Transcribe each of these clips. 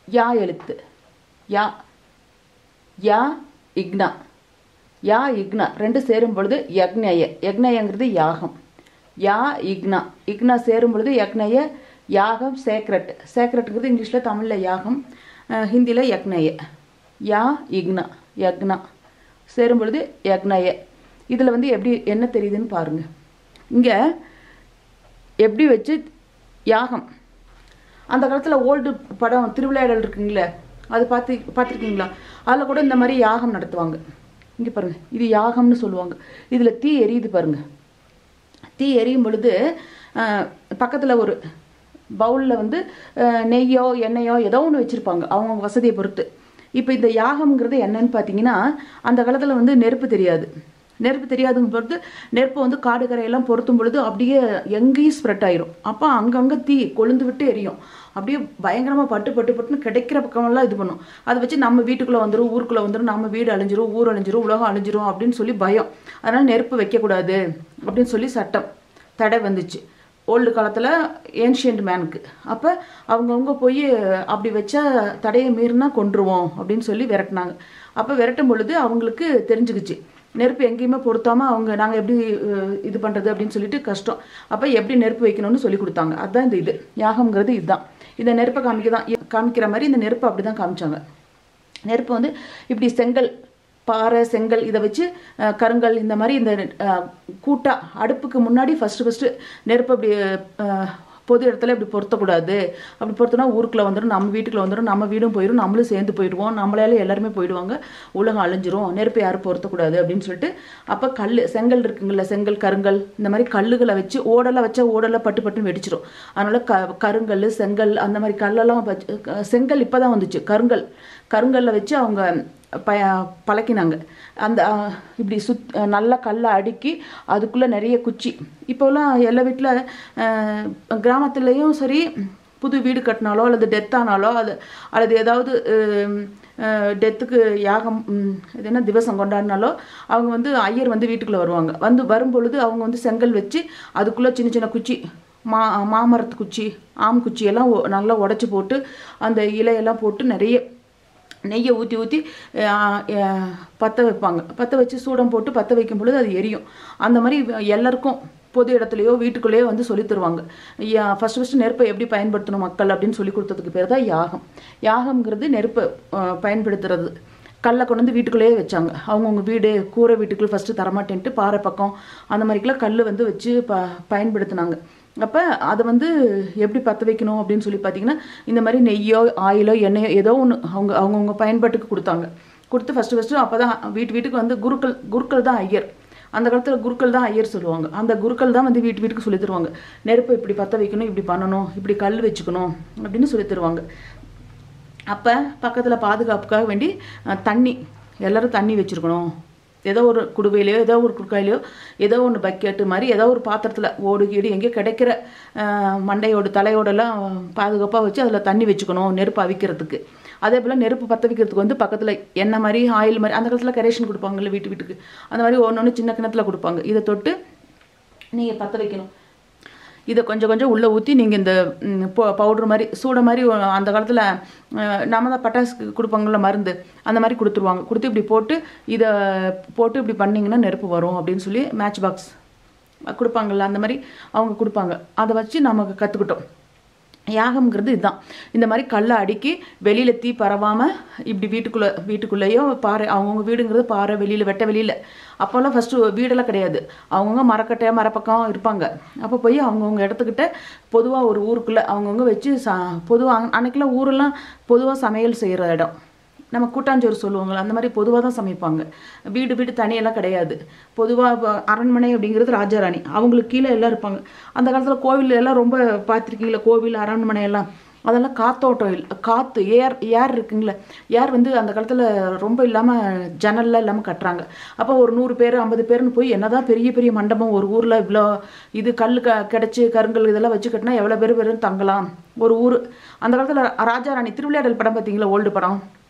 யா எழுத்து யா யா இக்னா யா இக்னா ரெண்டு சேரும் பொழுது யக்னய யக்னயங்கிறது யாகம் யா இக்னா இக்னா சேரும் பொழுது யக்னய யாகம் சேக்ரெட் சேக்ரெட்டுங்கிறது இங்கிலீஷில் தமிழில் யாகம் அஹ், ஹிந்தியில் யக்னய யா இக்னா யக்னா சேரும் பொழுது யக்னய இதில் வந்து எப்படி என்ன தெரியுதுன்னு பாருங்க இங்கே எப்படி வச்சு யாகம் அந்த காலத்தில் ஓல்டு படம் திருவிளையாடல் இருக்குங்களே அது பார்த்து பார்த்துருக்கீங்களா அதில் கூட இந்த மாதிரி யாகம் நடத்துவாங்க இங்கே பாருங்க இது யாகம்னு சொல்லுவாங்க இதில் தீ எரியுது பாருங்க தீ எரியும் பொழுது பக்கத்தில் ஒரு பவுலில் வந்து அஹ், நெய்யோ எண்ணெயோ ஏதோ ஒன்று வச்சுருப்பாங்க அவங்க வசதியை பொறுத்து இப்போ இந்த யாகம்ங்கிறது என்னன்னு பார்த்தீங்கன்னா அந்த காலத்தில் வந்து நெருப்பு தெரியாது நெருப்பு தெரியாதுங்க பொறுத்து நெருப்பு வந்து காடு கரையெல்லாம் பொருத்தும் பொழுது அப்படியே எங்கேயும் ஸ்ப்ரெட் ஆயிரும் அப்போ அங்கங்கே தீ கொழுந்து விட்டு எரியும் அப்படியே பயங்கரமாக பட்டு பட்டு பட்டுன்னு கிடைக்கிற பக்கமெல்லாம் இது பண்ணும் அதை வச்சு நம்ம வீட்டுக்குள்ளே வந்துடும் ஊருக்குள்ளே வந்துடும் நம்ம வீடு அழிஞ்சிரும் ஊர் அழிஞ்சிரும் உலகம் அழிஞ்சிரும் அப்படின்னு சொல்லி பயம் அதனால் நெருப்பு வைக்கக்கூடாது அப்படின்னு சொல்லி சட்டம் தடை வந்துச்சு ஓல்டு காலத்தில் ஏன்ஷியன்ட் மேனுக்கு அப்போ அவங்கவுங்க போய் அப்படி வச்சா தடையை மீறினா கொன்றுவோம் அப்படின்னு சொல்லி விரட்டினாங்க அப்போ விரட்டும் பொழுது அவங்களுக்கு தெரிஞ்சுக்கிச்சு நெருப்பு எங்கேயுமே பொருத்தாமல் அவங்க நாங்கள் எப்படி அஹ், இது பண்ணுறது அப்படின்னு சொல்லிட்டு கஷ்டம் அப்போ எப்படி நெருப்பு வைக்கணும்னு சொல்லி கொடுத்தாங்க அதுதான் இந்த இது யாகம்ங்கிறது இதுதான் இந்த நெருப்பை காமிக்க தான் காமிக்கிற மாதிரி இந்த நெருப்பை அப்படி தான் காமிச்சாங்க நெருப்பு வந்து இப்படி செங்கல் பாறை செங்கல் இதை வச்சு அஹ், கருங்கல் இந்த மாதிரி இந்த அஹ், கூட்டா அடுப்புக்கு முன்னாடி ஃபஸ்ட்டு ஃபஸ்ட்டு நெருப்பு அப்படி அஹ், பொது இடத்துல இப்படி பொருத்தக்கூடாது அப்படி பொருத்தினா ஊருக்குள்ளே வந்துடும் நம்ம வீட்டுக்குள்ள வந்துடும் நம்ம வீடும் போயிடும் நம்மளும் சேர்ந்து போயிடுவோம் நம்மளால எல்லாருமே போயிடுவாங்க உலகம் அழிஞ்சிரும் நெருப்பு யாரும் பொருத்தக்கூடாது அப்படின்னு சொல்லிட்டு அப்போ கல் செங்கல் இருக்குங்கள்ல செங்கல் கருங்கல் இந்த மாதிரி கல்லுகளை வச்சு ஓடெல்லாம் வச்சா ஓடெல்லாம் பட்டு பட்டுன்னு வெடிச்சிரும் அதனால க கருங்கல் செங்கல் அந்த மாதிரி கல்லெல்லாம் வச்சு க- செங்கல் இப்போ தான் வந்துச்சு கருங்கல் கருங்கல்ல வச்சு அவங்க ப பழக்கினாங்க அந்த அஹ், இப்படி சுத் நல்லா கல்லை அடுக்கி அதுக்குள்ளே நிறைய குச்சி இப்போலாம் எல்லா வீட்டில் கிராமத்துலேயும் சரி புது வீடு கட்டினாலோ அல்லது டெத் ஆனாலோ அது அல்லது ஏதாவது டெத்துக்கு யாகம் ம், இது என்ன திவசம் கொண்டாடினாலோ அவங்க வந்து ஐயர் வந்து வீட்டுக்குள்ளே வருவாங்க வந்து வரும்பொழுது அவங்க வந்து செங்கல் வச்சு அதுக்குள்ளே சின்ன சின்ன குச்சி மா மாமரத்து குச்சி ஆம் குச்சி எல்லாம் ஒ- நல்லா உடச்சி போட்டு அந்த இலையெல்லாம் போட்டு நிறைய நெய்யை ஊற்றி ஊற்றி பற்ற வைப்பாங்க பற்ற வச்சு சூடம் போட்டு பற்ற வைக்கும் பொழுது அது எரியும் அந்த மாதிரி எல்லாருக்கும் பொது இடத்துலையோ வீட்டுக்குள்ளேயோ வந்து சொல்லித் தருவாங்க ஃபஸ்ட்டு ஃபஸ்ட்டு நெருப்பை எப்படி பயன்படுத்தணும் மக்கள் அப்படின்னு சொல்லி கொடுத்ததுக்கு பேர் தான் யாகம் யாகம்ங்கிறது நெருப்பை அஹ், பயன்படுத்துறது கல்லை கொண்டு வந்து வீட்டுக்குள்ளேயே வச்சாங்க அவங்கவுங்க வீடு கூரை வீட்டுக்குள்ள ஃபஸ்ட்டு தரமாட்டேன்ட்டு பாறை பக்கம் அந்த மாதிரிக்கெல்லாம் கல் வந்து வச்சு ப பயன்படுத்தினாங்க அப்போ அதை வந்து எப்படி பற்ற வைக்கணும் அப்படின்னு சொல்லி பார்த்தீங்கன்னா இந்த மாதிரி நெய்யோ ஆயிலோ எண்ணெயோ ஏதோ ஒன்று அவங்க அவங்கவுங்க பயன்பாட்டுக்கு கொடுத்தாங்க கொடுத்து ஃபஸ்ட்டு ஃபஸ்ட்டு அப்போ தான் வீட்டு வீட்டுக்கு வந்து குருக்கள் குருக்கள் தான் ஐயர் அந்த காலத்தில் குருக்கள் தான் ஐயர் சொல்லுவாங்க அந்த குருக்கள் தான் வந்து வீட்டு வீட்டுக்கு சொல்லி தருவாங்க நெருப்பை இப்படி பற்ற வைக்கணும் இப்படி பண்ணணும் இப்படி கல் வச்சுக்கணும் அப்படின்னு சொல்லி தருவாங்க அப்போ பக்கத்தில் பாதுகாப்புக்காக வேண்டி அஹ், தண்ணி எல்லாரும் தண்ணி வச்சுருக்கணும் ஏதோ ஒரு குடுவையிலையோ ஏதோ ஒரு குடுக்காயிலையோ ஏதோ ஒன்று பக்கெட்டு மாதிரி ஏதோ ஒரு பாத்திரத்தில் ஓடு கீடு எங்கேயோ கிடைக்கிற அஹ், மண்டையோடு தலையோடெல்லாம் பாதுகாப்பாக வச்சு அதில் தண்ணி வச்சுக்கணும் நெருப்பு அவிக்கிறதுக்கு அதே போல் நெருப்பு பற்ற வைக்கிறதுக்கு வந்து பக்கத்தில் எண்ணெய் மாதிரி ஆயில் மாதிரி அந்த காலத்தில் கரேஷன் கொடுப்பாங்கல்ல வீட்டு வீட்டுக்கு அந்த மாதிரி ஒன்று ஒன்று சின்ன கிணத்துல கொடுப்பாங்க இதை தொட்டு நீங்கள் பற்ற வைக்கணும் இதை கொஞ்சம் கொஞ்சம் உள்ளே ஊற்றி நீங்கள் இந்த பவுடர் மாதிரி சூட மாதிரி ஒ- அந்த காலத்தில் நம்ம தான் பட்டாசு கொடுப்பாங்கள்ல மருந்து அந்த மாதிரி கொடுத்துருவாங்க கொடுத்து இப்படி போட்டு இதை போட்டு இப்படி பண்ணிங்கன்னா நெருப்பு வரும் அப்படின்னு சொல்லி மேட்ச் பாக்ஸ் கொடுப்பாங்கள்ல அந்த மாதிரி அவங்க கொடுப்பாங்க அதை வச்சு நமக்கு கற்றுக்கிட்டோம் யாகம்ங்கிறது இதுதான் இந்த மாதிரி கல்லை அடுக்கி வெளியில் தீ பரவாமல் இப்படி வீட்டுக்குள்ளே வீட்டுக்குள்ளேயோ பாறை அவங்கவுங்க வீடுங்கிறது பாறை வெளியில் வெட்ட வெளியில் அப்போல்லாம் ஃபஸ்ட்டு வீடெல்லாம் கிடையாது அவங்கவுங்க மரக்கட்டை மரப்பக்கம் இருப்பாங்க அப்போ போய் அவங்கவுங்க இடத்துக்கிட்ட பொதுவாக ஒரு ஊருக்குள்ளே அவங்கவுங்க வச்சு ச பொதுவாக அன்னைக்கெல்லாம் ஊரெல்லாம் பொதுவாக சமையல் செய்கிற இடம் நம்ம கூட்டாஞ்சோறு சொல்லுவாங்கள்ல அந்த மாதிரி பொதுவாக தான் சமைப்பாங்க வீடு வீடு தனியெல்லாம் கிடையாது பொதுவாக அரண்மனை அப்படிங்கிறது ராஜாராணி அவங்களுக்கு கீழே எல்லாம் இருப்பாங்க அந்த காலத்தில் கோவில் எல்லாம் ரொம்ப பார்த்துருக்கீங்களா கோவில் அரண்மனை எல்லாம் அதெல்லாம் காத்தோட்டம் இல்லை காற்று ஏர் ஏர் இருக்குங்களே ஏர் வந்து அந்த காலத்தில் ரொம்ப இல்லாமல் ஜன்னல்லாம் இல்லாமல் கட்டுறாங்க அப்போ ஒரு நூறு பேர் ஐம்பது பேர்னு போய் என்னதான் பெரிய பெரிய மண்டபம் ஒரு ஊரில் இவ்வளோ இது கல் க கிடச்சி கருங்கல் இதெல்லாம் வச்சு கட்டினா எவ்வளோ பேர் பேரும் தங்கலாம் ஒரு ஊர் அந்த காலத்தில் ராஜாராணி திருவிளையாடல் படம் பார்த்தீங்களா ஓல்டு படம்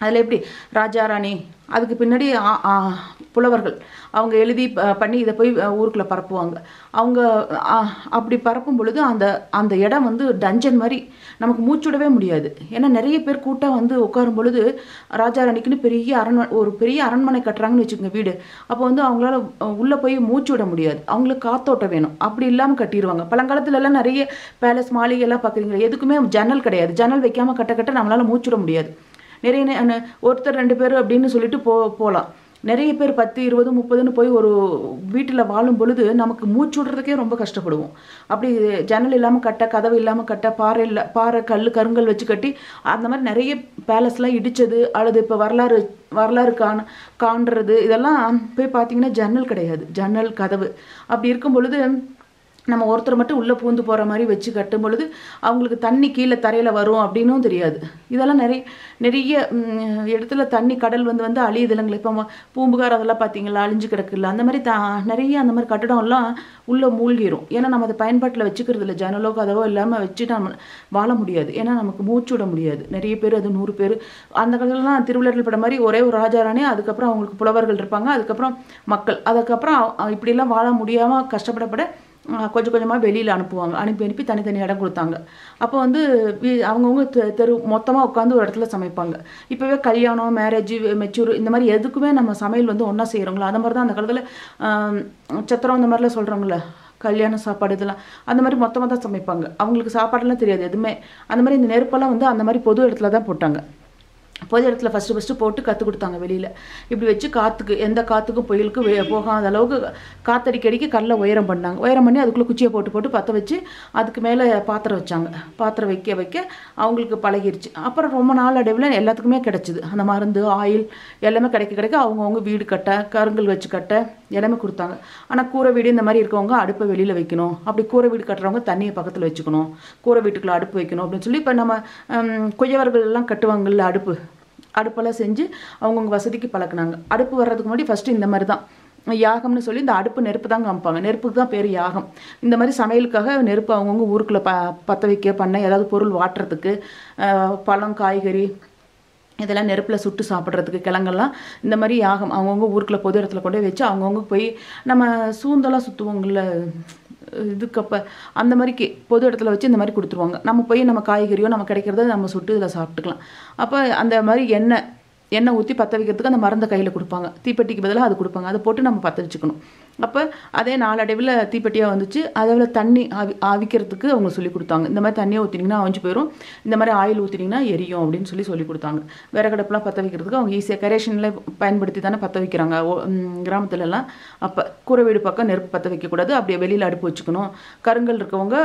அதில் எப்படி ராஜா ராணி அதுக்கு பின்னாடி ஆ- ஆ, புலவர்கள் அவங்க எழுதி ப- பண்ணி இதை போய் ஊருக்குள்ளே பரப்புவாங்க அவங்க ஆ, அப்படி பரப்பும் பொழுது அந்த அந்த இடம் வந்து டஞ்சன் மாதிரி நமக்கு மூச்சுடவே முடியாது ஏன்னா நிறைய பேர் கூட்டம் வந்து உட்காரும் பொழுது ராஜா ராணிக்குன்னு பெரிய அரண்மனை ஒரு பெரிய அரண்மனை கட்டுறாங்கன்னு வச்சுக்கோங்க வீடு அப்போ வந்து அவங்களால அஹ், உள்ள போய் மூச்சு விட முடியாது அவங்களுக்கு காத்தோட்டம் வேணும் அப்படி இல்லாமல் கட்டிடுவாங்க பழங்காலத்துல எல்லாம் நிறைய பேலஸ் மாளிகை எல்லாம் பார்க்குறீங்களா எதுக்குமே ஜன்னல் கிடையாது ஜன்னல் வைக்காம கட்ட கட்ட நம்மளால மூச்சு விட முடியாது நிறைய நே- நே- ஒருத்தர் ரெண்டு பேர் அப்படின்னு சொல்லிட்டு போ போகலாம் நிறைய பேர் பத்து இருபது முப்பதுன்னு போய் ஒரு வீட்டில் வாழும் பொழுது நமக்கு மூச்சு விடுறதுக்கே ரொம்ப கஷ்டப்படுவோம் அப்படி ஜன்னல் இல்லாமல் கட்ட கதவு இல்லாமல் கட்ட பாறை இல்லை பாறை கல் கருங்கல் வச்சு கட்டி அந்த மாதிரி நிறைய பேலஸ்லாம் இடிச்சது அல்லது இப்போ வரலாறு வரலாறு காண காண்றது இதெல்லாம் போய் பார்த்தீங்கன்னா ஜன்னல் கிடையாது ஜன்னல் கதவு அப்படி இருக்கும் பொழுது நம்ம ஒருத்தர் மட்டும் உள்ளே பூந்து போகிற மாதிரி வச்சு கட்டும் பொழுது அவங்களுக்கு தண்ணி கீழே தரையில் வரும் அப்படின்னும் தெரியாது இதெல்லாம் நிறைய நிறைய ம், இடத்துல தண்ணி கடல் வந்து வந்து அழியுது இல்லைங்களா இப்போ ம- பூம்புகார் அதெல்லாம் பார்த்தீங்களா அழிஞ்சு கிடக்குல்ல அந்த மாதிரி த நிறைய அந்த மாதிரி கட்டடம்லாம் உள்ளே மூழ்கிரும் ஏன்னா நம்ம அதை பயன்பாட்டில் வச்சுக்கிறது இல்லை ஜன்னலோ கதவோ இல்லாமல் வச்சு நம்ம வாழ முடியாது ஏன்னா நமக்கு மூச்சு விட முடியாது நிறைய பேர் அது நூறு பேர் அந்த காலத்துலலாம் திருவிழர்கள் படம் மாதிரி ஒரே ஒரு ராஜாராணி அதுக்கப்புறம் அவங்களுக்கு புலவர்கள் இருப்பாங்க அதுக்கப்புறம் மக்கள் அதுக்கப்புறம் அ- இப்படியெல்லாம் வாழ முடியாமல் கஷ்டப்படப்பட அஹ் கொஞ்சம் கொஞ்சமாக வெளியில் அனுப்புவாங்க அனுப்பி அனுப்பி தனித்தனி இடம் கொடுத்தாங்க அப்போ வந்து வீ- அவங்கவங்க தெ- தெரு மொத்தமாக உட்காந்து ஒரு இடத்துல சமைப்பாங்க இப்போவே கல்யாணம் மேரேஜ் மெச்சூர் இந்த மாதிரி எதுக்குமே நம்ம சமையல் வந்து ஒன்றா செய்கிறோங்களா அந்த மாதிரி தான் அந்த காலத்தில் சத்திரம் இந்த மாதிரிலாம் சொல்கிறாங்களே கல்யாண சாப்பாடு இதெல்லாம் அந்த மாதிரி மொத்தமாக தான் சமைப்பாங்க அவங்களுக்கு சாப்பாடெல்லாம் தெரியாது எதுவுமே அந்த மாதிரி இந்த நெருப்பெல்லாம் வந்து அந்த மாதிரி பொது இடத்துல தான் போட்டாங்க பொது இடத்துல ஃபஸ்ட்டு ஃபஸ்ட்டு போட்டு கற்றுக் கொடுத்தாங்க வெளியில் இப்படி வச்சு காற்றுக்கு எந்த காற்றுக்கும் புயலுக்கும் வெ- போகாத அளவுக்கு காத்தடிக்க அடிக்க கல்லை உயரம் பண்ணாங்க உயரம் பண்ணி அதுக்குள்ளே குச்சியை போட்டு போட்டு பற்ற வச்சு அதுக்கு மேலே பாத்திரம் வச்சாங்க பாத்திரம் வைக்க வைக்க அவங்களுக்கு பழகிருச்சு அப்புறம் ரொம்ப நாள் அடைவில் எல்லாத்துக்குமே கிடச்சிது அந்த மருந்து ஆயில் எல்லாமே கிடைக்க கிடைக்க அவங்கவுங்க வீடு கட்ட கருங்கல் வச்சு கட்ட எல்லாமே கொடுத்தாங்க ஆனால் கூரை வீடு இந்த மாதிரி இருக்கவங்க அடுப்பை வெளியில் வைக்கணும் அப்படி கூரை வீடு கட்டுறவங்க தண்ணியை பக்கத்தில் வச்சுக்கணும் கூரை வீட்டுக்குள்ள அடுப்பு வைக்கணும் அப்படின்னு சொல்லி இப்போ நம்ம ஹம், குயவர்கள் எல்லாம் கட்டுவாங்கல்ல அடுப்பு அடுப்பெல்லாம் செஞ்சு அவங்கவுங்க வசதிக்கு பழக்குனாங்க அடுப்பு வர்றதுக்கு முன்னாடி ஃபஸ்ட்டு இந்த மாதிரி தான் யாகம்னு சொல்லி இந்த அடுப்பு நெருப்பு தான் காமிப்பாங்க நெருப்புக்கு தான் பேர் யாகம் இந்த மாதிரி சமையலுக்காக நெருப்பு அவங்கவுங்க ஊருக்குள்ளே ப பற்ற வைக்க பண்ண ஏதாவது பொருள் வாட்டுறதுக்கு அஹ், பழம் காய்கறி இதெல்லாம் நெருப்பில் சுட்டு சாப்பிட்றதுக்கு கிழங்கெல்லாம் இந்த மாதிரி யாகம் அவங்கவுங்க ஊருக்குள்ள பொது இடத்துல கொண்டு போய் வச்சு அவங்கவுங்க போய் நம்ம சூந்தெல்லாம் சுற்றுவோங்கள்ல இதுக்கப்ப அந்த மாதிரிக்கு பொது இடத்துல வச்சு இந்த மாதிரி கொடுத்துருவாங்க நம்ம போய் நம்ம காய்கறியோ நம்ம கிடைக்கிறத நம்ம சுட்டு இதில் சாப்பிட்டுக்கலாம் அப்போ அந்த மாதிரி எண்ணெய் எண்ணெய் ஊற்றி பற்ற வைக்கிறதுக்கு அந்த மருந்தை கையில் கொடுப்பாங்க தீப்பெட்டிக்கு பதிலாக அது கொடுப்பாங்க அதை போட்டு நம்ம பற்ற வச்சுக்கணும் அப்போ அதே நாளடைவில் தீப்பெட்டியாக வந்துச்சு அதில் தண்ணி ஆவி ஆவிக்கிறதுக்கு அவங்க சொல்லி கொடுத்தாங்க இந்த மாதிரி தண்ணியை ஊற்றினீங்கன்னா அவிஞ்சு போயிடும் இந்த மாதிரி ஆயில் ஊற்றினீங்கன்னா எரியும் அப்படின்னு சொல்லி சொல்லி கொடுத்தாங்க விறகடுப்புலாம் பற்ற வைக்கிறதுக்கு அவங்க ஈஸியாக கரேஷனில் பயன்படுத்தி தானே பற்ற வைக்கிறாங்க ஓ- ம், கிராமத்துல எல்லாம் அப்போ கூரை வீடு பக்கம் நெருப்பு பற்ற வைக்கக்கூடாது அப்படியே வெளியில் அடுப்பு வச்சுக்கணும் கருங்கல் இருக்கவங்க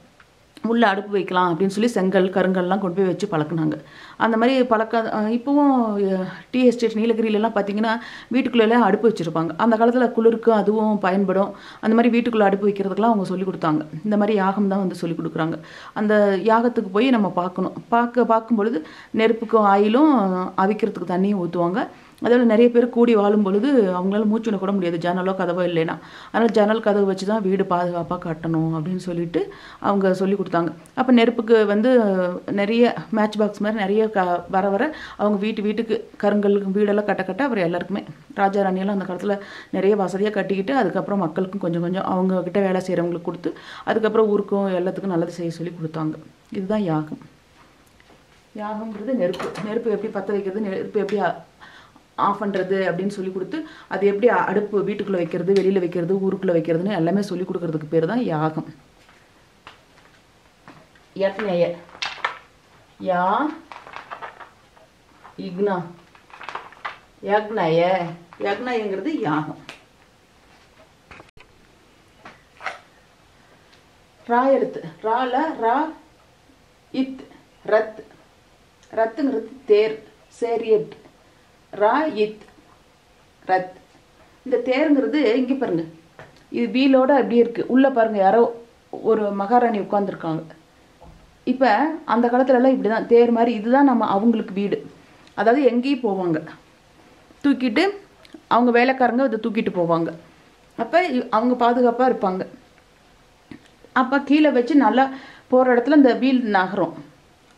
உள்ள அடுப்பு வைக்கலாம் அப்படின்னு சொல்லி செங்கல் கருங்கல்லாம் கொண்டு போய் வச்சு பழக்குனாங்க அந்த மாதிரி பழக்க அஹ் இப்போவும் டீ எஸ்டேட் நீலகிரியிலலாம் பார்த்தீங்கன்னா வீட்டுக்குள்ளெல்லாம் அடுப்பு வச்சுருப்பாங்க அந்த காலத்தில் குளிருக்கு அதுவும் பயன்படும் அந்த மாதிரி வீட்டுக்குள்ளே அடுப்பு வைக்கிறதுக்கெல்லாம் அவங்க சொல்லி கொடுத்தாங்க இந்த மாதிரி யாகம் தான் வந்து சொல்லி கொடுக்குறாங்க அந்த யாகத்துக்கு போய் நம்ம பார்க்கணும் பார்க்க பார்க்கும் பொழுது நெருப்புக்கும் ஆயிலும் அவிக்கிறதுக்கு தண்ணியும் ஊற்றுவாங்க அதில் நிறைய பேர் கூடி வாழும் பொழுது அவங்களால மூச்சு விட கூட முடியாது ஜன்னலோ கதவோ இல்லைன்னா அதனால் ஜன்னல் கதவு வச்சு தான் வீடு பாதுகாப்பாக கட்டணும் அப்படின்னு சொல்லிட்டு அவங்க சொல்லி கொடுத்தாங்க அப்போ நெருப்புக்கு வந்து நிறைய மேட்ச் பாக்ஸ் மாதிரி நிறைய க வர வர அவங்க வீட்டு வீட்டுக்கு கருங்கல் வீடெல்லாம் கட்ட கட்ட அப்புறம் எல்லாருக்குமே ராஜா ராணியெல்லாம் அந்த காலத்தில் நிறைய வசதியாக கட்டிக்கிட்டு அதுக்கப்புறம் மக்களுக்கும் கொஞ்சம் கொஞ்சம் அவங்க கிட்ட வேலை செய்கிறவங்களுக்கு கொடுத்து அதுக்கப்புறம் ஊருக்கும் எல்லாத்துக்கும் நல்லது செய்ய சொல்லி கொடுத்தாங்க இதுதான் யாகம் யாகம்ன்றது நெருப்பு நெருப்பு எப்படி பற்ற வைக்கிறது நெருப்பு எப்படி ஆஃப் பண்ணுறது அப்படின்னு சொல்லி கொடுத்து அது எப்படி அ- அடுப்பு வீட்டுக்குள்ளே வைக்கிறது வெளியில் வைக்கிறது ஊருக்குள்ளே வைக்கிறதுன்னு எல்லாமே சொல்லி கொடுக்கறதுக்கு பேர் தான் யாகம் யக்ஞய யா இக்னா யக்னய யக்னயங்கிறது யாகம் ரா எழுத்து ரால ரா இத் ரத் ரத்துங்கிறது தேர் சேரியட் ரா இத் ரத் இந்த தேருங்கிறது இங்கே பாருங்க இது வீலோட அப்படியே இருக்கு உள்ள பாருங்க யாரோ ஒரு மகாராணி உட்காந்துருக்காங்க இப்போ அந்த காலத்துலலாம் இப்படி தான் தேர் மாதிரி இதுதான் நம்ம அவங்களுக்கு வீடு அதாவது எங்கேயும் போவாங்க தூக்கிட்டு அவங்க வேலைக்காரங்க இதை தூக்கிட்டு போவாங்க அப்போ அவங்க பாதுகாப்பாக இருப்பாங்க அப்போ கீழே வச்சு நல்லா போகிற இடத்துல இந்த வீல் நகரும்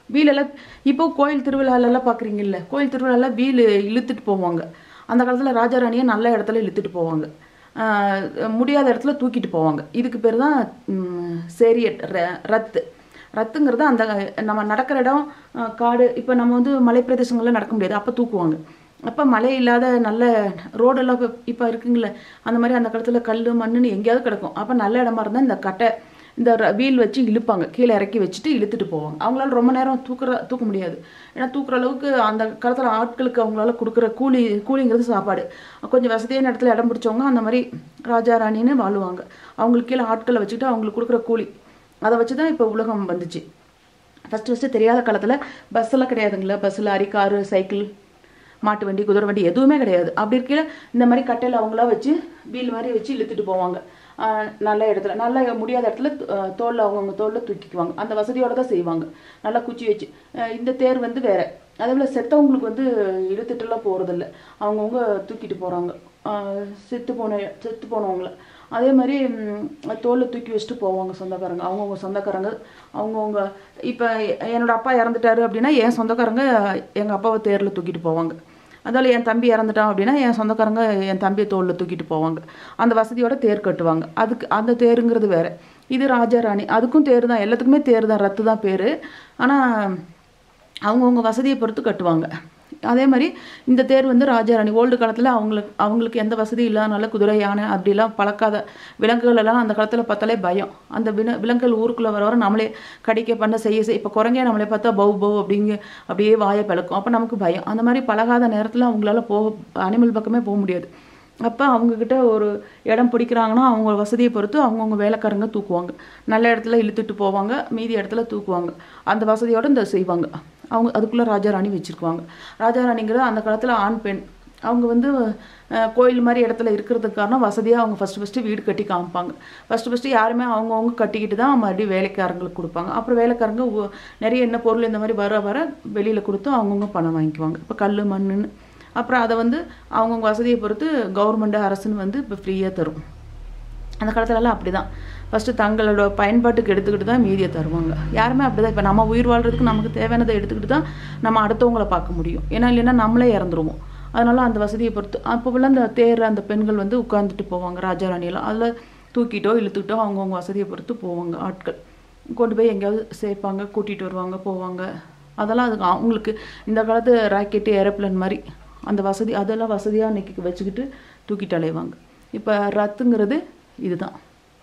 வீலெல்லாம் இப்போ கோயில் திருவிழாலெல்லாம் பார்க்குறீங்கல்ல கோயில் திருவிழாவில் வீல் இழுத்துட்டு போவாங்க அந்த காலத்தில் ராஜாராணியை நல்ல இடத்துல இழுத்துட்டு போவாங்க ஆஹ் முடியாத இடத்துல தூக்கிட்டு போவாங்க இதுக்கு பேர் தான் ம், சேரியட் ர- ரத்து ரத்துங்கிறது அந்த நம்ம நடக்கிற இடம் ஆஹ் காடு இப்போ நம்ம வந்து மலை பிரதேசங்களில் நடக்க முடியாது அப்போ தூக்குவாங்க அப்போ மழை இல்லாத நல்ல ரோடெல்லாம் இப்போ இப்போ இருக்குங்களே அந்த மாதிரி அந்த காலத்தில் கல் மண்ணுன்னு எங்கேயாவது கிடக்கும் அப்போ நல்ல இடமா இருந்தால் இந்த கட்டை இந்த வீல் வச்சு இழுப்பாங்க கீழே இறக்கி வச்சுட்டு இழுத்துட்டு போவாங்க அவங்களால ரொம்ப நேரம் தூக்குற தூக்க முடியாது ஏன்னா தூக்குற அளவுக்கு அந்த காலத்தில் ஆட்களுக்கு அவங்களால கொடுக்குற கூலி கூலிங்கிறது சாப்பாடு கொஞ்சம் வசதியான இடத்துல இடம் பிடிச்சவங்க அந்த மாதிரி ராஜா ராணின்னு வாழுவாங்க அவங்களுக்கு கீழே ஆட்களை வச்சுக்கிட்டு அவங்களுக்கு கொடுக்குற கூலி அதை வச்சு தான் இப்போ உலகம் வந்துச்சு ஃபஸ்ட்டு ஃபஸ்ட்டு தெரியாத காலத்தில் பஸ்ஸெல்லாம் கிடையாதுங்களா பஸ் லாரி காரு சைக்கிள் மாட்டு வண்டி குதிரை வண்டி எதுவுமே கிடையாது அப்படி இருக்கையில் இந்த மாதிரி கட்டையில் அவங்களா வச்சு வீல் மாதிரி வச்சு இழுத்துட்டு போவாங்க ஆஹ் நல்ல இடத்துல நல்ல முடியாத இடத்துல ஆஹ் தோல்ல அவங்கவுங்க தோல்ல தூக்கிக்குவாங்க அந்த வசதியோட தான் செய்வாங்க நல்லா குச்சி வச்சு ஆஹ் இந்த தேர் வந்து வேற அதே போல் செத்தவங்களுக்கு வந்து இழுத்துட்டுலாம் போகிறதில்ல அவங்கவுங்க தூக்கிட்டு போகிறாங்க செத்து போன செத்து போனவங்கள அதே மாதிரி ம், தோல்ல தூக்கி வச்சுட்டு போவாங்க சொந்தக்காரங்க அவங்கவுங்க சொந்தக்காரங்க அவங்கவுங்க இப்போ என்னோட அப்பா இறந்துட்டாரு அப்படின்னா என் சொந்தக்காரங்க எங்கள் அப்பாவை தேரில் தூக்கிட்டு போவாங்க அதால என் தம்பி இறந்துட்டான் அப்படின்னா என் சொந்தக்காரங்க என் தம்பியை தோளில் தூக்கிட்டு போவாங்க அந்த வசதியோட தேர் கட்டுவாங்க அதுக்கு அந்த தேருங்கிறது வேற இது ராஜா ராணி அதுக்கும் தேர் தான் எல்லாத்துக்குமே தேர் தான் ரத்து தான் பேர் ஆனால் அவங்கவுங்க வசதியை பொறுத்து கட்டுவாங்க அதே மாதிரி இந்த தேர் வந்து ராஜாராணி ஓல்டு காலத்தில் அவங்களுக்கு அவங்களுக்கு எந்த வசதி இல்லாதனால குதிரை யானை அப்படிலாம் பழக்காத விலங்குகள் எல்லாம் அந்த காலத்தில் பார்த்தாலே பயம் அந்த வின விலங்குகள் ஊருக்குள்ளே வர வர நம்மளே கடிக்க பண்ண செய்ய செய்ய இப்போ குரங்கே நம்மளே பார்த்தா பவு பவு அப்படிங்க அப்படியே வாயை பிளக்கும் அப்போ நமக்கு பயம் அந்த மாதிரி பழகாத நேரத்தில் அவங்களால போக அனிமல் பக்கமே போக முடியாது அப்போ அவங்கக்கிட்ட ஒரு இடம் பிடிக்கிறாங்கன்னா அவங்க வசதியை பொறுத்து அவங்கவுங்க வேலைக்காரங்க தூக்குவாங்க நல்ல இடத்துல இழுத்துட்டு போவாங்க மீதி இடத்துல தூக்குவாங்க அந்த வசதியோடு இந்த செய்வாங்க அவங்க அதுக்குள்ளே ராஜாராணி வச்சுருக்குவாங்க ராஜாராணிங்கிறது அந்த காலத்தில் ஆண் பெண் அவங்க வந்து அஹ், கோயில் மாதிரி இடத்துல இருக்கிறதுக்கு காரணம் வசதியாக அவங்க ஃபஸ்ட்டு ஃபஸ்ட்டு வீடு கட்டி காமிப்பாங்க ஃபஸ்ட்டு ஃபஸ்ட்டு யாருமே அவங்கவுங்க கட்டிக்கிட்டு தான் மறுபடியும் வேலைக்காரங்களுக்கு கொடுப்பாங்க அப்புறம் வேலைக்காரங்க ஒ- நிறைய என்ன பொருள் இந்த மாதிரி வர வர வெளியில் கொடுத்து அவங்கவுங்க பணம் வாங்கிக்குவாங்க இப்போ கல் மண்ணுன்னு அப்புறம் அதை வந்து அவங்கவுங்க வசதியை பொறுத்து கவர்மெண்ட் அரசுன்னு வந்து இப்போ ஃப்ரீயாக தரும் அந்த காலத்துலலாம் அப்படி தான் ஃபஸ்ட்டு தங்களோட பயன்பாட்டுக்கு எடுத்துக்கிட்டு தான் மீதியை தருவாங்க யாருமே அப்படி தான் இப்போ நம்ம உயிர் வாழ்கிறதுக்கு நமக்கு தேவையானதை எடுத்துக்கிட்டு தான் நம்ம அடுத்தவங்கள பார்க்க முடியும் ஏன்னா இல்லைன்னா நம்மளே இறந்துருவோம் அதனால அந்த வசதியை பொறுத்து அப்போவெல்லாம் அந்த தேர் அந்த பெண்கள் வந்து உட்காந்துட்டு போவாங்க ராஜா ராணியெல்லாம் அதில் தூக்கிட்டோ இழுத்துக்கிட்டோ அவங்கவுங்க வசதியை பொறுத்து போவாங்க ஆட்கள் கொண்டு போய் எங்கேயாவது சேர்ப்பாங்க கூட்டிகிட்டு வருவாங்க போவாங்க அதெல்லாம் அதுக்கு அவங்களுக்கு இந்த காலத்து ராக்கெட்டு ஏரோப்ளேன் மாதிரி அந்த வசதி அதெல்லாம் வசதியாக இன்னைக்கு வச்சுக்கிட்டு தூக்கிட்டு அலைவாங்க இப்போ ரத்துங்கிறது இதுதான்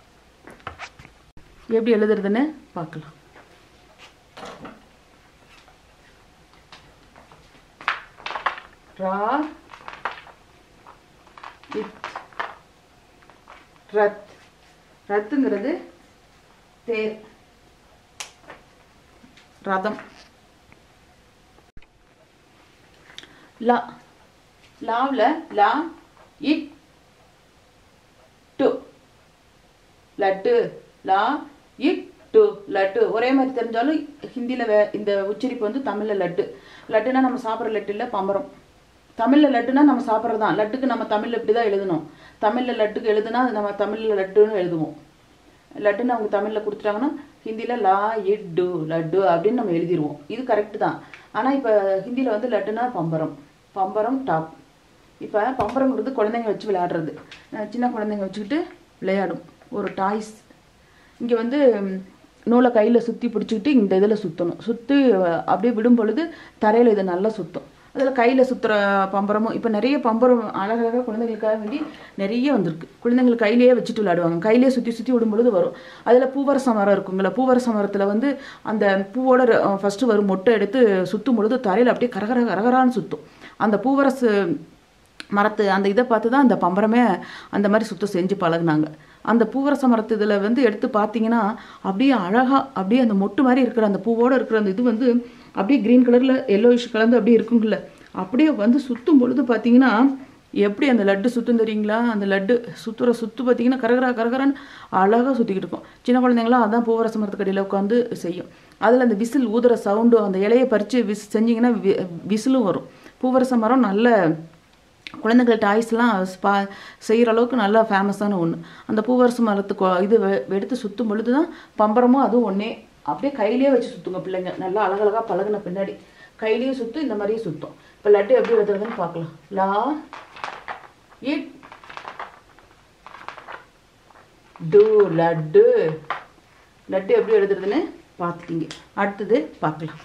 எப்படி எழுதுறதுன்னு பார்க்கலாம் ரா இத் ரத் ரத்துங்கிறது தேர் ரதம் லா லாவில் லா இட் டு லட்டு லா இட் டு லட்டு ஒரே மாதிரி தெரிஞ்சாலும் ஹிந்தியில் வே இந்த உச்சரிப்பு வந்து தமிழில் லட்டு லட்டுனா நம்ம சாப்பிட்ற லட்டு இல்லை பம்பரம் தமிழில் லட்டுனா நம்ம சாப்பிட்றது தான் லட்டுக்கு நம்ம தமிழில் இப்படி தான் எழுதணும் தமிழில் லட்டுக்கு எழுதுனா நம்ம தமிழில் லட்டுன்னு எழுதுவோம் லட்டுன்னு அவங்க தமிழில் கொடுத்துட்டாங்கன்னா ஹிந்தியில் லா இட்டு லட்டு அப்படின்னு நம்ம எழுதிருவோம் இது கரெக்டு தான் ஆனால் இப்போ ஹிந்தியில் வந்து லட்டுனா பம்பரம் பம்பரம் டாப் இப்போ பம்பரங்கிறது குழந்தைங்க வச்சு விளையாடுறது அஹ் சின்ன குழந்தைங்க வச்சுக்கிட்டு விளையாடும் ஒரு டாய்ஸ் இங்கே வந்து ம், நூலை கையில் சுற்றி பிடிச்சிக்கிட்டு இந்த இதில் சுற்றணும் சுற்றி அப்படியே விடும் பொழுது தரையில் இது நல்லா சுற்றும் அதில் கையில் சுற்றுற பம்பரமும் இப்போ நிறைய பம்பரம் அழகழகாக குழந்தைகளுக்காக வேண்டி நிறைய வந்திருக்கு குழந்தைங்கள் கையிலேயே வச்சுட்டு விளையாடுவாங்க கையிலேயே சுற்றி சுற்றி விடும் பொழுது வரும் அதில் பூவரச மரம் இருக்குங்களா பூவரச மரத்தில் வந்து அந்த பூவோட ஃபஸ்ட்டு வரும் மொட்டை எடுத்து சுற்றும் பொழுது தரையில் அப்படியே கரகர கரகரான்னு சுற்றும் அந்த பூவரசு மரத்து அந்த இதை பார்த்து தான் அந்த பம்பரமே அந்த மாதிரி சுத்தம் செஞ்சு பழகுனாங்க அந்த பூவரச மரத்து இதில் வந்து எடுத்து பார்த்தீங்கன்னா அப்படியே அழகாக அப்படியே அந்த மொட்டு மாதிரி இருக்கிற அந்த பூவோடு இருக்கிற அந்த இது வந்து அப்படியே க்ரீன் கலரில் எல்லோயிஷ் கலந்து அப்படியே இருக்குங்கல்ல அப்படியே வந்து சுற்றும் பொழுது பார்த்தீங்கன்னா எப்படி அந்த லட்டு சுத்தும் தெரியுங்களா அந்த லட்டு சுற்றுற சுத்து பார்த்தீங்கன்னா கரகரா கரகரான்னு அழகாக சுற்றிக்கிட்டு இருக்கும் சின்ன குழந்தைங்களாம் அதான் பூவரச மரத்துக்கடியில் உட்காந்து செய்யும் அதில் அந்த விசில் ஊதுற சவுண்டு அந்த இலையை பறித்து விஸ் செஞ்சிங்கன்னா வி விசிலும் வரும் பூவரச மரம் நல்ல குழந்தைகள் டாய்ஸ்லாம் ஸ்பா செய்கிற அளவுக்கு நல்லா ஃபேமஸான ஒன்று அந்த பூவரசு மரத்து கொ- இது வெ- எடுத்து சுற்றும் பொழுது தான் பம்பரமும் அதுவும் ஒன்றே அப்படியே கையிலேயே வச்சு சுத்துங்க பிள்ளைங்க நல்லா அழகழகா பழகுன பின்னாடி கையிலேயே சுத்தும் இந்த மாதிரியே சுத்தும் இப்போ லட்டு எப்படி எழுதுறதுன்னு பார்க்கலாம் லா இட் டு லட்டு லட்டு எப்படி எழுதுறதுன்னு பார்த்துட்டீங்க அடுத்தது பார்க்கலாம்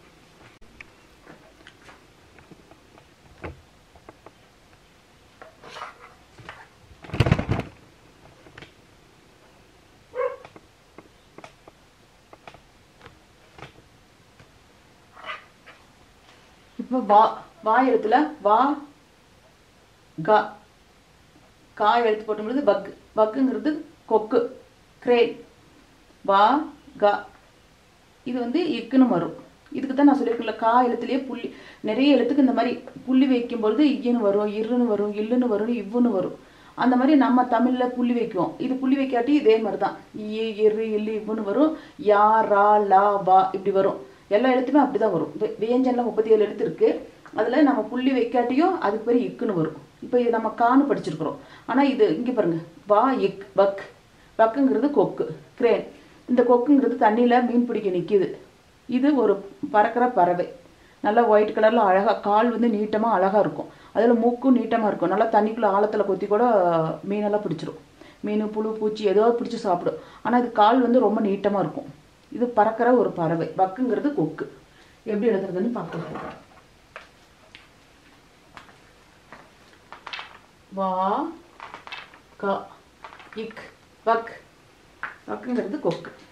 இப்போ வா வா எழுத்துல வா க கா எழுத்து போட்டும்பொழுது பக் பக்குங்கிறது கொக்கு கிரேன் வா க இது வந்து இக்குன்னு வரும் இதுக்கு தான் நான் சொல்லியிருக்கேன்ல கா எழுத்துலயே புள்ளி நிறைய எழுத்துக்கு இந்த மாதிரி புள்ளி வைக்கும் பொழுது இய்யுன்னு வரும் இருன்னு வரும் இல்லுன்னு வரும் இவ்வுன்னு வரும் அந்த மாதிரி நம்ம தமிழ்ல புள்ளி வைக்குவோம் இது புள்ளி வைக்காட்டி இதே மாதிரி தான் இ இரு இல்லு இவ்வுன்னு வரும் யா ரா லா வா இப்படி வரும் எல்லா எழுத்துமே அப்படிதான் வரும் வி- வியஞ்சன்ல முப்பத்தி ஏழு எழுத்து இருக்கு அதுல நம்ம புள்ளி வைக்காட்டியும் அதுக்கு பேர் இக்குன்னு வரும் இப்போ இது நம்ம கான்னு படிச்சிருக்கிறோம் ஆனா இது இங்க பாருங்க வா இக் பக் பக்குங்கிறது கொக்கு கிரேன் இந்த கொக்குங்கிறது தண்ணியில மீன் பிடிக்க நிக்குது இது ஒரு பறக்கிற பறவை நல்லா ஒயிட் கலர்ல அழகா கால் வந்து நீட்டமா அழகா இருக்கும் அதுல மூக்கும் நீட்டமா இருக்கும் நல்லா தண்ணிக்குள்ள ஆழத்துல கொத்தி கூட மீனெல்லாம் பிடிச்சிரும் மீன் புழு பூச்சி ஏதோ பிடிச்சி சாப்பிடும் ஆனா இது கால் வந்து ரொம்ப நீட்டமா இருக்கும் இது பறக்கிற ஒரு பறவை பக்குங்கிறது கொக்கு எப்படி எழுதுறதுன்னு பார்க்கலாம் வா க இக் பக் பக்குங்கிறது கொக்கு